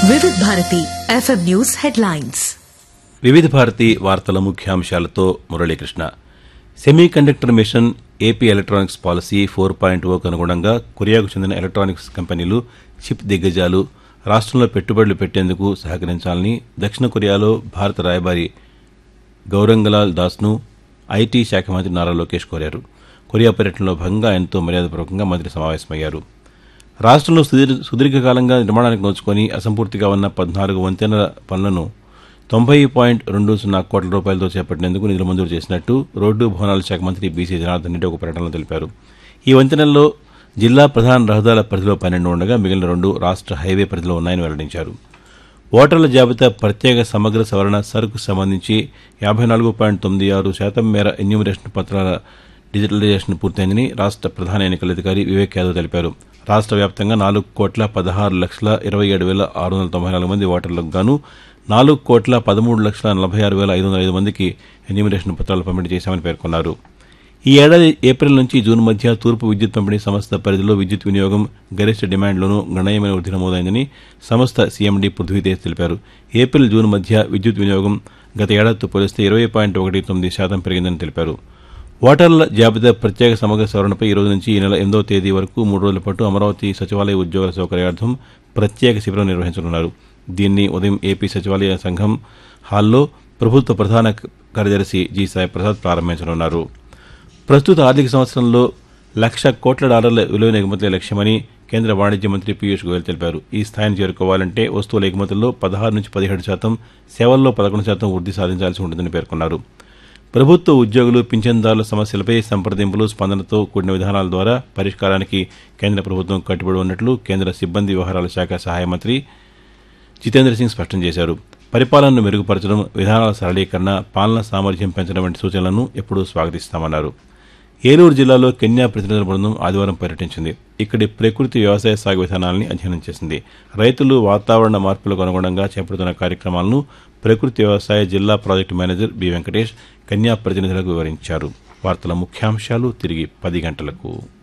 వివిధ Bharati FM news headlines Vividh Bharati వార్తల ముఖ్యాంశాలతో Muralikrishna semiconductor mission AP electronics policy four point ఓకు అనుగుణంగా కొరియాకు చెందిన ఎలక్ట్రానిక్స్ కంపెనీలు చిప్ దిగ్గజాలు రాష్ట్రంలో పెట్టుబడులు పెట్టేందుకు సహకరించాలని దక్షిణ కొరియాలో భారత రాయబారి గౌరంగలాల్ దాస్ను ఐటీ శాఖ మంత్రి నారా లోకేష్ కోరారు కొరియా పర్యటనలో భాగంగా ఆయనతో మర్యాదపూర్వకంగా మంత్రి సమావేశమయ్యారు రాష్ట్రంలో సుదీర్- సుదీర్ఘకాలంగా నిర్మాణానికి నోచుకొని అసంపూర్తిగా ఉన్న పద్నాలుగు వంతెనల పనులను తొంభై పాయింట్ రెండు సున్నా కోట్ల రూపాయలతో చేపట్టేందుకు నిధులు మంజూరు చేసినట్టు రోడ్డు భవనాల శాఖ మంత్రి బీసీ జనార్దన్ రెడ్డి ఒక ప్రకటనలో తెలిపారు ఈ వంతెనల్లో జిల్లా ప్రధాన రహదారుల పరిధిలో పన్నెండు ఉండగా మిగిలిన రెండు రాష్ట్ర హైవే పరిధిలో ఉన్నాయని వెల్లడించారు ఓటర్ల జాబితా ప్రత్యేక సమగ్ర సవరణ సరుకు సంబంధించి యాభై నాలుగు పాయింట్ తొమ్మిది ఆరు శాతం మేర ఎన్యూమరేషన్ పత్రాల డిజిటలైజేషన్ పూర్తయిందని రాష్ట్ర ప్రధాన ఎన్నికల అధికారి వివేక్ యాదవ్ తెలిపారు రాష్ట్ర వ్యాప్తంగా నాలుగు కోట్ల పదహారు లక్షల ఇరవై ఏడు వేల ఆరు వందల తొంభై నాలుగు మంది ఓటర్లకు గాను నాలుగు కోట్ల పదమూడు లక్షల నలభై ఆరు వేల ఐదు వందల ఐదు మందికి ఎన్యూమరేషన్ పత్రాలు పంపిణీ చేశామని పేర్కొన్నారు ఈ ఏడాది ఏప్రిల్ నుంచి జూన్ మధ్య తూర్పు విద్యుత్ పంపిణీ సంస్థ పరిధిలో విద్యుత్ వినియోగం గరిష్ట డిమాండ్లోనూ గణనీయమైన వృద్ధి నమోదైందని సంస్థ సీఎండీ పృథ్వీతేజ్ తెలిపారు ఏప్రిల్ జూన్ మధ్య విద్యుత్ వినియోగం గత ఏడాదితో పోలిస్తే ఇరవై పాయింట్ ఒకటి తొమ్మిది శాతం పెరిగిందని తెలిపారు ఓటర్ల జాబితా ప్రత్యేక సమగ్ర సవరణపై ఈ రోజు నుంచి ఈ నెల ఎనిమిదవ తేదీ వరకు మూడు రోజుల పాటు అమరావతి సచివాలయ ఉద్యోగుల సౌకర్యార్థం ప్రత్యేక శిబిరం నిర్వహించనున్నారు దీన్ని ఉదయం ఏపీ సచివాలయ సంఘం హాల్లో ప్రభుత్వ ప్రధాన కార్యదర్శి జి సాయి ప్రసాద్ ప్రారంభించనున్నారు ప్రస్తుత ఆర్థిక సంవత్సరంలో లక్ష కోట్ల డాలర్ల విలువైన ఎగుమతులే లక్ష్యమని కేంద్ర వాణిజ్య మంత్రి పీయూష్ గోయల్ తెలిపారు ఈ స్థాయిని చేరుకోవాలంటే వస్తువుల ఎగుమతుల్లో పదహారు నుంచి పదిహేడు శాతం సేవల్లో పదకొండు శాతం వృద్ధి సాధించాల్సి ఉంటుందని పేర్కొన్నారు ప్రభుత్వ ఉద్యోగులు పింఛన్దారుల సమస్యలపై సంప్రదింపులు స్పందనతో కూడిన విధానాల ద్వారా పరిష్కారానికి కేంద్ర ప్రభుత్వం కట్టుబడి ఉన్నట్లు కేంద్ర సిబ్బంది వ్యవహారాల శాఖ సహాయ మంత్రి జితేంద్ర సింగ్ స్పష్టం చేశారు పరిపాలనను మెరుగుపరచడం విధానాల సరళీకరణ పాలన సామర్థ్యం పెంచడం వంటి సూచనలను ఎప్పుడూ స్వాగతిస్తామన్నారు ఏలూరు జిల్లాలో కెన్యా ప్రతినిధుల బృందం ఆదివారం పర్యటించింది ఇక్కడి ప్రకృతి వ్యవసాయ సాగు విధానాలని అధ్యయనం చేసింది రైతులు వాతావరణ మార్పులకు అనుగుణంగా చేపడుతున్న కార్యక్రమాలను ప్రకృతి వ్యవసాయ జిల్లా ప్రాజెక్టు మేనేజర్ బి వెంకటేష్ కన్యా ప్రతినిధులకు వివరించారు వార్తల ముఖ్యాంశాలు తిరిగి పది గంటలకు